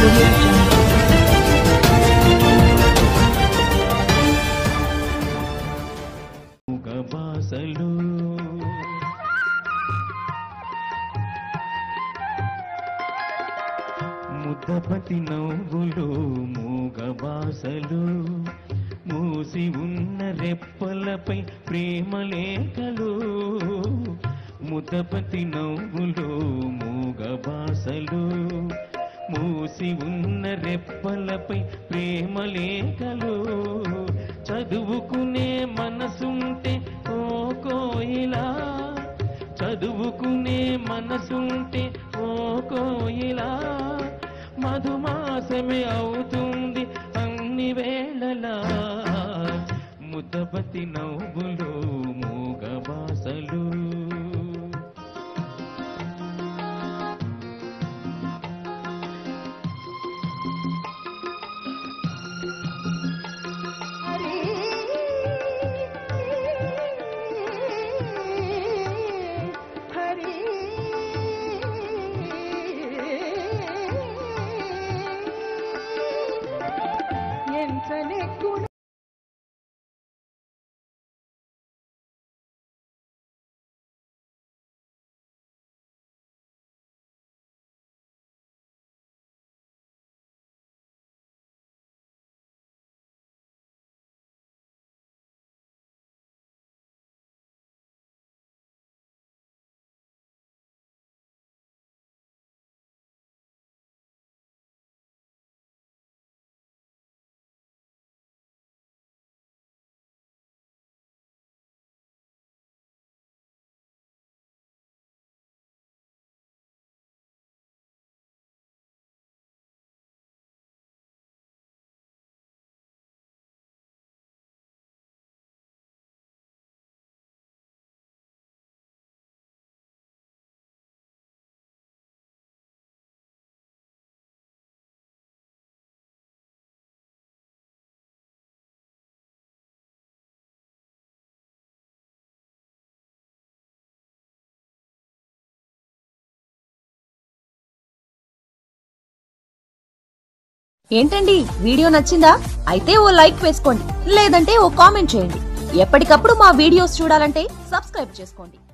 audio jungle. మూగబాసలు ముద్దపతి నవ్వులు మూగబాసలు మూసి ఉన్న రెప్పలపై ప్రేమ లేఖలు ముద్దపతి నవ్వులు మూగబాసలు మూసి ఉన్న రెప్పలపై ప్రేమ లేఖలు చదువుకునే మనసుంటే ఓ కోయిలా చదువుకునే మనసుంటే ఓ కోయిలా మధుమాసమే అవుతుంది అన్ని వేళలా ముద్దపతి నవ్వులు మూగబాసలు ఏంటండి వీడియో నచ్చిందా అయితే ఓ లైక్ వేసుకోండి లేదంటే ఓ కామెంట్ చేయండి ఎప్పటికప్పుడు మా వీడియోస్ చూడాలంటే సబ్స్క్రైబ్ చేసుకోండి